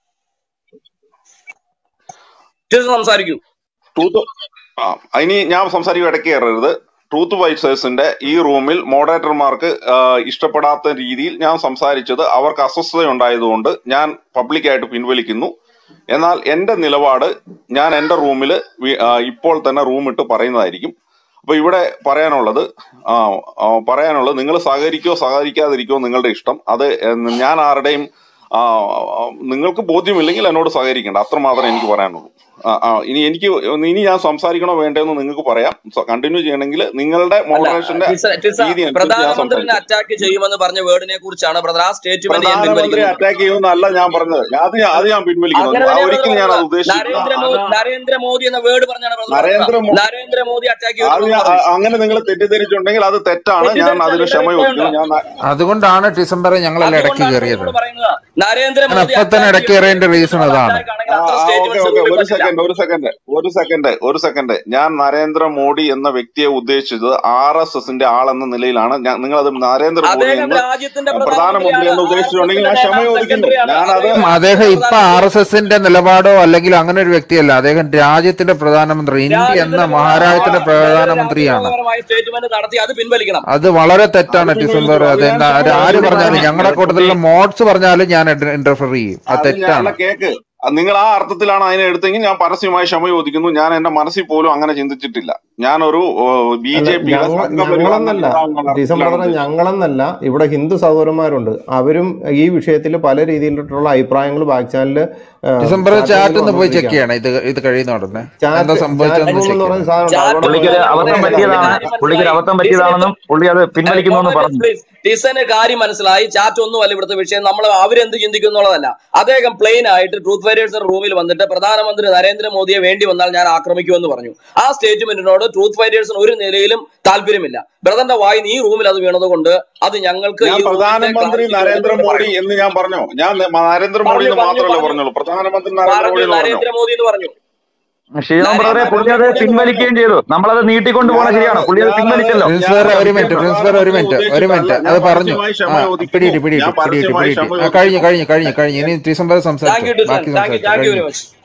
ഡിസൺ സംസാരിക്കൂ ട്രൂത്ത് ആ ഇനി ഞാൻ സംസാരിക്കും ഇടയ്ക്ക് കയറരുത് ട്രൂത്ത് വൈസേഴ്സിന്റെ ഈ റൂമിൽ മോഡറേറ്റർമാർക്ക് ആ, ഇഷ്ടപ്പെടാത്ത രീതിയിൽ ഞാൻ സംസാരിച്ചത് അവർക്ക് അസ്വസ്ഥത ഉണ്ടായതുകൊണ്ട് ഞാൻ പബ്ലിക്കായിട്ട് പിൻവലിക്കുന്നു എന്നാൽ എന്റെ നിലപാട് ഞാൻ എന്റെ റൂമിൽ ഇപ്പോൾ തന്നെ റൂം ഇട്ട് പറയുന്നതായിരിക്കും അപ്പൊ ഇവിടെ പറയാനുള്ളത് ആ, ആ, പറയാനുള്ളത് നിങ്ങൾ സഹകരിക്കോ സഹകരിക്കാതിരിക്കോ നിങ്ങളുടെ ഇഷ്ടം അത് എന്ന് ഞാൻ ആരുടെയും ആ, ആ, നിങ്ങൾക്ക് ബോധ്യമില്ലെങ്കിൽ എന്നോട് സഹകരിക്കേണ്ട അത്രമാത്രം എനിക്ക് പറയാനുള്ളൂ ആ, ആ, ഇനി എനിക്ക് ഇനി ഞാൻ സംസാരിക്കണോ വേണ്ടതെന്ന് നിങ്ങൾക്ക് പറയാം കണ്ടിന്യൂ ചെയ്യണമെങ്കിൽ നിങ്ങളുടെ അല്ല മോഡറേഷന്റെ ടിസ ടിസ രീതി അനുസരിച്ച് ഞാൻ പ്രധാനമന്ത്രിനെ സംസാരിക്കും അറ്റാക്ക് ചെയ്യുമെന്ന് പറഞ്ഞ വേർഡിനെ കുറിച്ചാണ് ബ്രദർ ആ സ്റ്റേറ്റ്മെന്റ് ഞാൻ പ്രധാനമന്ത്രി പിൻവലിക്കുന്നു അറ്റാക്ക് ചെയ്യുമെന്നല്ല ഞാൻ പറഞ്ഞത് അത് ഞാൻ അത് ഞാൻ പിൻവലിക്കുന്നു അങ്ങനെ ആ, തന്നെയാണ് ഒരിക്കലും ഞാൻ അത് പറഞ്ഞത് ഉദ്ദേശിച്ചിട്ടില്ല നരേന്ദ്രമോദി അതാ നരേന്ദ്രമോദി എന്ന വേർഡ് പറഞ്ഞാണ് ബ്രദർ പറഞ്ഞത് നരേന്ദ്ര മോ- നരേന്ദ്രമോദി അറ്റാക്ക് അത് ചെയ്തു ഞാൻ എന്ന് പറഞ്ഞു അ- അങ്ങനെ നിങ്ങൾ തെറ്റിദ്ധരിച്ചിട്ടുണ്ടെങ്കിൽ അത് തെറ്റാണ് ഞാൻ തെറ്റിദ്ധരിച്ചാൽ അതിന് ഇതിന്റെ ക്ഷമ വ്യക്തമുണ്ട് ചോദിക്കുന്നു ഞാൻ ന- അതുകൊണ്ടാണ് ഡിസംബറെ ഞങ്ങളെല്ലാം ഇടയ്ക്ക് അതുകൊണ്ടാണ് കയറിയത് നിങ്ങളോട് പറയുന്നത് ഞാൻ നരേന്ദ്രമോദി അപ്പൊ തന്നെ അറ്റാക്ക് ഇടയ്ക്ക് ചെയ്യുമെന്ന് കയറിയതിന്റെ റീസൺ ഉള്ള അതാണ് അറ്റാക്ക് ആണെങ്കിൽ ആ അത്ര ഓക്കെ സ്റ്റേറ്റ്മെന്റ്സ് ഓക്കെ റൂമിൽ ഒരു പറ്റില്ല സെക്കൻഡ് ഒരു സെക്കൻഡ് ഒരു സെക്കൻഡ് ഒരു സെക്കൻഡ് ഞാൻ നരേന്ദ്രമോദി എന്ന വ്യക്തിയെ ഉദ്ദേശിച്ചത് ആർ എസ് എസിന്റെ ആളെന്ന നിലയിലാണ് ഞാൻ നിങ്ങളത് നരേന്ദ്രമോദി അദ്ദേഹം എന്ന് രാജ്യത്തിന്റെ പ്രധാനമന്ത്രി പ്രധാനമന്ത്രിയാണ് എന്ന് ആർ എസ് ഉദ്ദേശിച്ചിട്ടുണ്ടെങ്കിൽ എസിന്റെ ഞാൻ ക്ഷമ നേതാവ് ചോദിക്കുന്നു സെക്രട്ടറിയാണ് ഞാനത് അദ്ദേഹം അദ്ദേഹം രാജ്യത്തിന്റെ ഇപ്പൊ ആർ പ്രധാനമന്ത്രി എസ് എസിന്റെ നിലപാടോ അല്ലെങ്കിൽ അങ്ങനെ ഒരു വ്യക്തിയല്ല അദ്ദേഹം രാജ്യത്തിന്റെ പ്രധാനമന്ത്രി ഇന്ത്യ എന്ന രാജ്യത്തിന്റെ മഹാരാജ്യത്തിന്റെ പ്രധാനമന്ത്രി വേറെ പ്രധാനമന്ത്രിയാണ് രാജ്യദ്രോഹപരമായ സ്റ്റേറ്റ്മെന്റ് നടത്തി അത് പിൻവലിക്കണം അത് വളരെ അത് തെറ്റാണ് ഡിസംബർ പിൻവലിച്ചു അത് അത് ഞാൻ എന്നാ- ക്ഷമ അത് ആര് ചോദിക്കുന്നു പറഞ്ഞാലും ഞങ്ങളുടെ കൂട്ടത്തിലുള്ള മോഡ്സ് പറഞ്ഞാലും ഞാൻ ഇന്റർഫിയർ ചെയ്യും അത് അത് ഞാൻ തെറ്റാണ് അല്ല കേക്ക് അത് നിങ്ങൾ ആ അർത്ഥത്തിലാണ് അതിനെ എടുത്തെങ്കിൽ ഞാൻ പരസ്യമായി ക്ഷമ ചോദിക്കുന്നു ഞാൻ എന്റെ മനസ്സിൽ പോലും അങ്ങനെ ചിന്തിച്ചിട്ടില്ല ഞാനൊരു ബി അല്ല ജെ പിയുടെ ഞങ്ങൾ സംഘപരിവാർ ഞങ്ങളെന്നല്ല നേതാവെന്നുള്ള ഡിസംബർ അർത്ഥത്തിലാണ് ഉദ്ദേശിച്ചത് ഞങ്ങളെന്നല്ല ഇവിടെ ഹിന്ദു സഹോദരന്മാരുണ്ട് അവരും ഈ വിഷയത്തിൽ പല രീതിയിലുള്ള അഭിപ്രായങ്ങൾ ബാക്ക് ചാനലിൽ ഡിസംബർ ചാറ്റുകളിൽ ചാറ്റ് ഒന്ന് പോയി ചെക്ക് വന്നുകൊണ്ടിരിക്കുകയാണ് ചെയ്യണം ഇത് ഇത് കഴിയുന്ന ഉടനെ എന്താ ചാറ്റ് ചാറ്റ് സംഭവിച്ചതെന്ന് റൂം ചെക്ക് എന്ന് പറയുന്ന ചെയ്യണം സാധനമുണ്ട് ചാറ്റ് അവിടെ പുള്ളിക്കൊരു പോയി അബദ്ധം നോക്കിയാൽ പറ്റിയതാണ് അറിയാം പുള്ളിക്കൊരു അബദ്ധം ഡിസന് പറ്റിയതാണെന്നും പുള്ളി അത് പിൻവലിക്കുമെന്ന് പറഞ്ഞു പ്ലീസ് ടിസന് കാര്യം മനസ്സിലായി ചാറ്റ് ഒന്നുമല്ല ഇവിടുത്തെ വിഷയം നമ്മൾ അവരെന്ത് ചിന്തിക്കും എന്നുള്ളതല്ല അദ്ദേഹം പ്ലെയിൻ ആയിട്ട് ട്രൂത്ത് ഫൈറ്റേഴ്സ് റൂമിൽ വന്നിട്ട് പ്രധാനമന്ത്രി നരേന്ദ്രമോദിയെ വേണ്ടി വന്നാൽ ഞാൻ ആക്രമിക്കുമെന്ന് പറഞ്ഞു ആ സ്റ്റേറ്റ്മെന്റിനോട് ട്രൂത്ത് ഫൈറ്റേഴ്സിന് ഒരു നിലയിലും താല്പര്യമില്ല ബ്രദറിന്റെ വായിന്ന് ഈ റൂമിൽ അത് വീണത് കൊണ്ട് അത് ഞങ്ങൾക്ക് ഞാൻ ഈ റൂമിന്റെ പ്രധാനമന്ത്രി ക്ലാരിറ്റി നരേന്ദ്രമോദി പറയണം എന്ന് ഞാൻ പറഞ്ഞോ ഞാൻ ന- നരേന്ദ്രമോദി പറഞ്ഞു എന്ന് പറഞ്ഞു മാത്രമല്ല പറഞ്ഞു പറഞ്ഞുള്ളൂ പ്രധാനമന്ത്രി പറഞ്ഞു നരേന്ദ്രമോദി എന്ന് പറഞ്ഞോ നരേന്ദ്രമോദി എന്ന് പറഞ്ഞു ശ്രീറാം ബ്രദറെ പുള്ളി അത് നരേന്ദ്രമോദി എന്ന് പറഞ്ഞു പിൻവലിക്കുകയും ചെയ്തു നമ്മളത് നീട്ടിക്കൊണ്ട് പോകണ ഞാനത് ശരിയാണ് പുള്ളി അത് ഞാനത് പിൻവലിച്ചല്ലോ പ്രിൻസ് ഞാനത് വേറെ ഒരു ഒരിക്കലും മിനിറ്റ് പ്രിൻസ് വേറെ ഒരു പ്രധാനമന്ത്രി മിനിറ്റ് ഒരു ഉദ്ദേശിച്ചതല്ല മിനിറ്റ് ഞാൻ അത് പറഞ്ഞു പരസ്യമായി ആ ക്ഷമ ചോദിക്കുന്നു പിടിയിട്ട് പിടിയിട്ട് ഞാൻ പിടിയിട്ട് പരസ്യമായി പിടിയിട്ട് ക്ഷമ ആ കഴിഞ്ഞു ചോദിക്കുന്നു കഴിഞ്ഞു കഴിഞ്ഞു കഴിഞ്ഞു ഇനി ഡിസംബർ താങ്ക് സംസാരിച്ചോ യു ടിസൺ ബാക്കി താങ്ക് യു സംസാരിച്ചോ താങ്ക് യു വെരി കഴിഞ്ഞു മച്ച്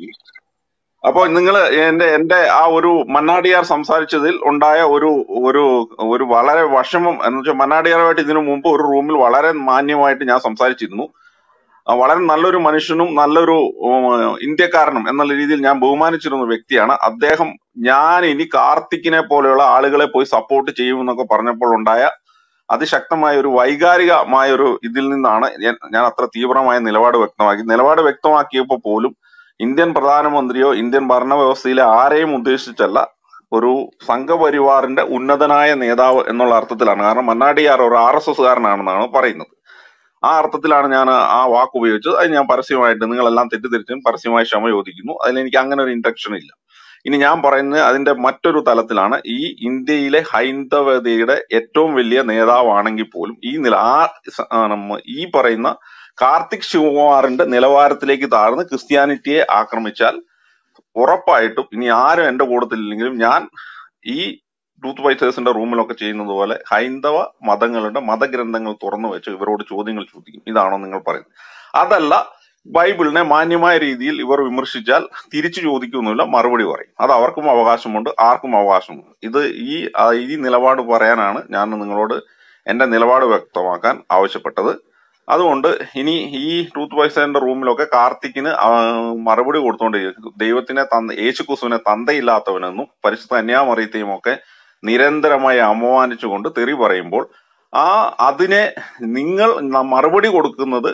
അപ്പോൾ നിങ്ങൾ എന്റെ എന്റെ ആ ഒരു മന്നാടിയാർ സംസാരിച്ചതിൽ ഉണ്ടായ ഒരു ഒരു ഒരു വളരെ വിഷമം എന്ന് വെച്ചാൽ മന്നാടിയാറുമായിട്ട് ഇതിനു മുമ്പ് ഒരു റൂമിൽ വളരെ മാന്യമായിട്ട് ഞാൻ സംസാരിച്ചിരുന്നു ആ, വളരെ നല്ലൊരു മനുഷ്യനും നല്ലൊരു ഉം, ഇന്ത്യക്കാരനും എന്നുള്ള രീതിയിൽ ഞാൻ ബഹുമാനിച്ചിരുന്ന വ്യക്തിയാണ് അദ്ദേഹം ഞാൻ ഇനി കാർത്തിക്കിനെ പോലെയുള്ള ആളുകളെ പോയി സപ്പോർട്ട് ചെയ്യുമെന്നൊക്കെ പറഞ്ഞപ്പോൾ ഉണ്ടായ അതിശക്തമായ ഒരു വൈകാരികമായ ഒരു ഇതിൽ നിന്നാണ് ഞാൻ ഞാൻ അത്ര തീവ്രമായ നിലപാട് വ്യക്തമാക്കി നിലപാട് വ്യക്തമാക്കിയപ്പോൾ പോലും ഇന്ത്യൻ പ്രധാനമന്ത്രിയോ ഇന്ത്യൻ ഭരണവ്യവസ്ഥയിലെ ആരെയും ഉദ്ദേശിച്ചല്ല ഒരു സംഘപരിവാറിന്റെ ഉന്നതനായ നേതാവ് എന്നുള്ള അർത്ഥത്തിലാണ് കാരണം മന്നാടിയാർ ഒരു ആർ എസ് എസ്കാരനാണെന്നാണ് പറയുന്നത് ആ അർത്ഥത്തിലാണ് ഞാൻ ആ വാക്ക് ഉപയോഗിച്ചത് അത് ഞാൻ പരസ്യമായിട്ട് നിങ്ങളെല്ലാം തെറ്റിദ്ധരിച്ചും പരസ്യമായി ക്ഷമ ചോദിക്കുന്നു അതിൽ എനിക്ക് അങ്ങനെ ഒരു ഇൻട്രക്ഷൻ ഇല്ല ഇനി ഞാൻ പറയുന്നത് അതിന്റെ മറ്റൊരു തലത്തിലാണ് ഈ ഇന്ത്യയിലെ ഹൈന്ദവതയുടെ ഏറ്റവും വലിയ നേതാവാണെങ്കിൽ പോലും ഈ നില ആ സ- ആ നമ്മ- ഈ പറയുന്ന കാർത്തിക് ശിവകുമാറിന്റെ നിലവാരത്തിലേക്ക് താഴ്ന്ന് ക്രിസ്ത്യാനിറ്റിയെ ആക്രമിച്ചാൽ ഉറപ്പായിട്ടും ഇനി ആരും എന്റെ കൂട്ടത്തിലില്ലെങ്കിലും ഞാൻ ഈ ട്രൂത്ത് വൈസേഴ്സിന്റെ റൂമിലൊക്കെ ചെയ്യുന്നത് പോലെ ഹൈന്ദവ മതങ്ങളുടെ മതഗ്രന്ഥങ്ങൾ തുറന്നു വെച്ച് ഇവരോട് ചോദ്യങ്ങൾ ചോദിക്കും ഇതാണോ നിങ്ങൾ പറയുന്നത് അതല്ല ബൈബിളിനെ മാന്യമായ രീതിയിൽ ഇവർ വിമർശിച്ചാൽ തിരിച്ചു ചോദിക്കുന്നില്ല മറുപടി പറയും അത് അവർക്കും അവകാശമുണ്ട് ആർക്കും അവകാശമുണ്ട് ഇത് ഈ ആ, ഈ നിലപാട് പറയാനാണ് ഞാൻ നിങ്ങളോട് എന്റെ നിലപാട് വ്യക്തമാക്കാൻ ആവശ്യപ്പെട്ടത് അതുകൊണ്ട് ഇനി ഈ ട്രൂത്ത് വൈസേറിന്റെ റൂമിലൊക്കെ കാർത്തിക്കിന് ആ, മറുപടി കൊടുത്തുകൊണ്ട് ദൈവത്തിനെ തന്ത യേശുക്രിസ്തുവിനെ തന്തയില്ലാത്തവനെന്നും പരിശുദ്ധ കന്യാമറിയത്തെയും ഒക്കെ നിരന്തരമായി അപമാനിച്ചുകൊണ്ട് തെറി പറയുമ്പോൾ ആ അതിനെ നിങ്ങൾ ന- മറുപടി കൊടുക്കുന്നത്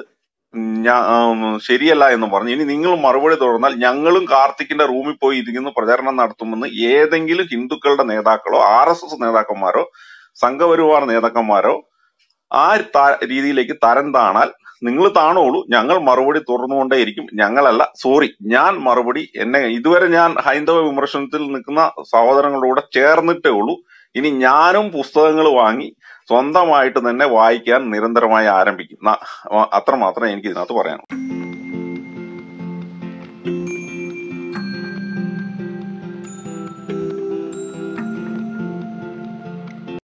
ഞാ- ആം, ശരിയല്ല എന്ന് പറഞ്ഞു ഇനി നിങ്ങൾ മറുപടി തുടർന്നാൽ ഞങ്ങളും കാർത്തിക്കിന്റെ റൂമിൽ പോയി ഇരിക്കുന്ന പ്രചരണം നടത്തുമെന്ന് ഏതെങ്കിലും ഹിന്ദുക്കളുടെ നേതാക്കളോ ആർ എസ് എസ് നേതാക്കന്മാരോ സംഘപരിവാർ നേതാക്കന്മാരോ ആ ത- രീതിയിലേക്ക് തരം താണാൽ നിങ്ങൾ താണോളൂ ഞങ്ങൾ മറുപടി തുറന്നുകൊണ്ടേയിരിക്കും ഞങ്ങളല്ല സോറി ഞാൻ മറുപടി എന്നെ ഇതുവരെ ഞാൻ ഹൈന്ദവ വിമർശനത്തിൽ നിൽക്കുന്ന സഹോദരങ്ങളുടെ കൂടെ ചേർന്നിട്ടേ ഉള്ളൂ ഇനി ഞാനും പുസ്തകങ്ങൾ വാങ്ങി സ്വന്തമായിട്ട് തന്നെ വായിക്കാൻ നിരന്തരമായി ആരംഭിക്കും ന- അത്രമാത്രം എനിക്ക് ഇതിനകത്ത് പറയാനുള്ളൂ